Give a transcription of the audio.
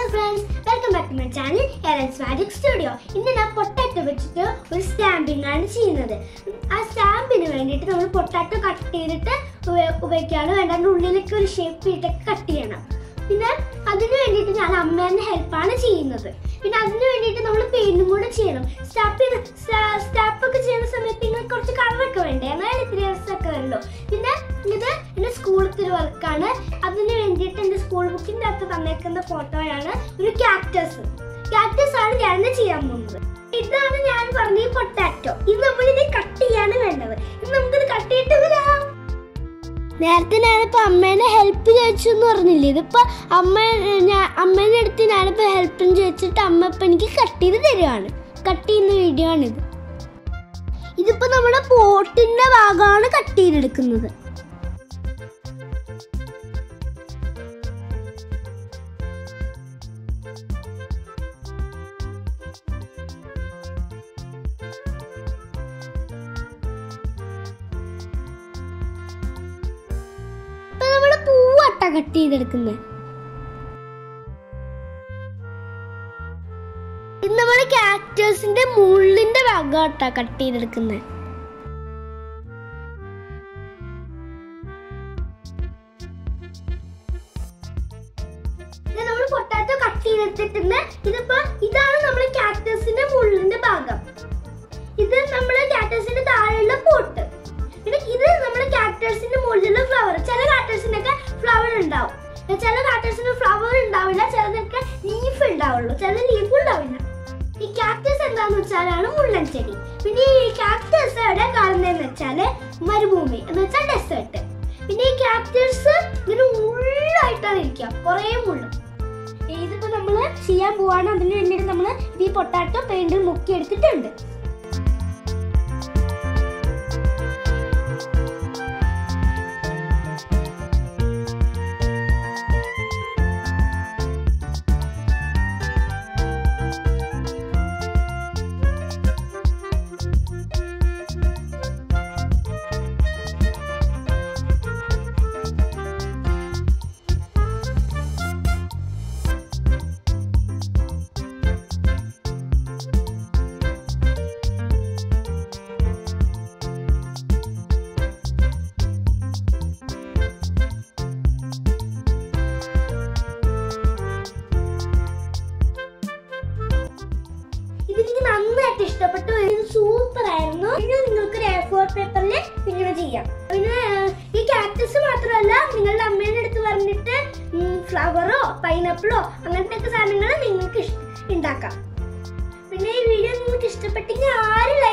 friends welcome back to my channel Ellen's magic studio ഇന്ന് ഞാൻ potato വെച്ചിട്ട് ഒരു സ്റ്റാമ്പിംഗ് ആണ് ചെയ്യുന്നത് ആ സ്റ്റാമ്പിന് വേണ്ടിയിട്ട് നമ്മൾ പൊട്ടാറ്റോ കട്ട് ചെയ്തിട്ട് ഉപ- ഉപയോഗിക്കുകയാണ് വേണ്ട അതിൻ്റെ ഉള്ളിലേക്ക് ഒരു ഷേപ്പ് ഇട്ടൊക്കെ കട്ട് ചെയ്യണം പിന്നെ അതിന് വേണ്ടിയിട്ട് ഞാൻ അമ്മേൻ്റെ ഹെൽപ്പാണ് ചെയ്യുന്നത് പിന്നെ അതിന് വേണ്ടിയിട്ട് നമ്മൾ പെയിന്റും കൂടെ ചെയ്യണം സ്റ്റാപ്പ് സ്റ്റാപ്പ് ഒക്കെ ചെയ്യുന്ന സമയത്ത് ഇങ്ങനെ കുറച്ച് കളറൊക്കെ വേണ്ടേ എന്നാലും ഇത്തിരി രസമൊക്കെ വരുള്ളൂ പിന്നെ ഇത് എൻ്റെ സ്കൂളത്തെ ഒരു വർക്കാണ് അതിന് വേണ്ടിയിട്ട് എൻ്റെ സ്കൂൾ ബുക്കിൻ്റെ അകത്ത് തന്നേക്കുന്ന ഫോട്ടോയാണ് ഒരു ക്യാക്ടസ് ക്യാക്ടസ് ആണ് ഞാൻ ചെയ്യാൻ പോകുന്നത് ഇതാണ് ഞാൻ പറഞ്ഞ ഈ പൊട്ടാറ്റോ ഇത് നമ്മൾ ഇത് കട്ട് ചെയ്യാണ് വേണ്ടത് ഇത് നമുക്കിത് കട്ട് ചെയ്തിട്ട് വരാം നേരത്തെ ഞാനിപ്പോ അമ്മേനെ ഹെൽപ്പ് ചോദിച്ചു എന്ന് പറഞ്ഞില്ലേ ഇതിപ്പോ അമ്മ ഞാൻ അമ്മേന്റെ അടുത്ത് ഞാനിപ്പോ ഹെൽപ്പിന് ചോദിച്ചിട്ട് അമ്മ ഇപ്പൊ എനിക്ക് കട്ട് ചെയ്ത് തരുവാണ് കട്ട് ചെയ്യുന്ന വീഡിയോ ആണിത് ഇതിപ്പോ നമ്മുടെ പോട്ടിന്റെ ഭാഗമാണ് കട്ട് ചെയ്തെടുക്കുന്നത് ഇപ്പൊ നമ്മള് പൂവട്ട കട്ട് ചെയ്തെടുക്കുന്നത് ഇത് നമ്മള് കാക്ടേഴ്സിന്റെ മുള്ളിന്റെ ഭാഗമാട്ടാ കട്ട് ചെയ്തെടുക്കുന്നത് നമ്മൾ പൊട്ടാറ്റോ കട്ട് ചെയ്തെടുത്തിട്ടുണ്ട് ഇതിപ്പോ ഇതാണ് നമ്മുടെ കാക്ടസിന്റെ മുള്ളിന്റെ ഭാഗം ഇത് നമ്മുടെ കാക്ടസിന്റെ താഴെയുള്ള പോട്ട് പിന്നെ ഇത് നമ്മുടെ കാക്ടസിന്റെ മുകളിലുള്ള ഫ്ലവർ ചില കാക്ടസിനൊക്കെ ഫ്ലവർ ഉണ്ടാവും ചില കാക്ടസിന് ഫ്ലവർ ഉണ്ടാവില്ല ചിലതൊക്കെ ലീഫ് ഉണ്ടാവുള്ളൂ ചില ലീഫ് ഉണ്ടാവില്ല ഈ കാക്ടസ് എന്താന്ന് വെച്ചാലാണ് മുള്ളൻ ചെടി പിന്നെ ഈ കാക്ടസ് എവിടെ കാണുന്നതെന്ന് വെച്ചാല് മരുഭൂമി എന്ന് വെച്ചാൽ ഡെസേർട്ട് പിന്നെ ഈ കാക്ടസ് ഇങ്ങനെ മുള്ളായിട്ടാണ് ഇരിക്കുക കുറേ മുള്ള് ഇതിപ്പോ നമ്മള് ചെയ്യാൻ പോവാണ് അതിന് വേണ്ടിയിട്ട് നമ്മള് ഈ പൊട്ടാറ്റോ പെയിന്റ് മുക്കി എടുത്തിട്ടുണ്ട് ഇതെനിക്ക് നന്നായിട്ട് ഇഷ്ടപ്പെട്ടു ഇത് സൂപ്പർ ആയിരുന്നു ഇത് നിങ്ങൾക്ക് ഒരു എ ഫോർ പേപ്പറിൽ ഇങ്ങനെ ചെയ്യാം പിന്നെ ഏഹ്, ഈ കാക്ടസ് മാത്രമല്ല നിങ്ങളുടെ അമ്മേൻ്റെ അടുത്ത് പറഞ്ഞിട്ട് ഫ്ലവറോ പൈനാപ്പിളോ അങ്ങനത്തെ ഒക്കെ സാധനങ്ങൾ നിങ്ങൾക്ക് ഇഷ്- ഉണ്ടാക്കാം പിന്നെ ഈ വീഡിയോ നിങ്ങൾക്ക് ഇഷ്ടപ്പെട്ടെങ്കിൽ ആരും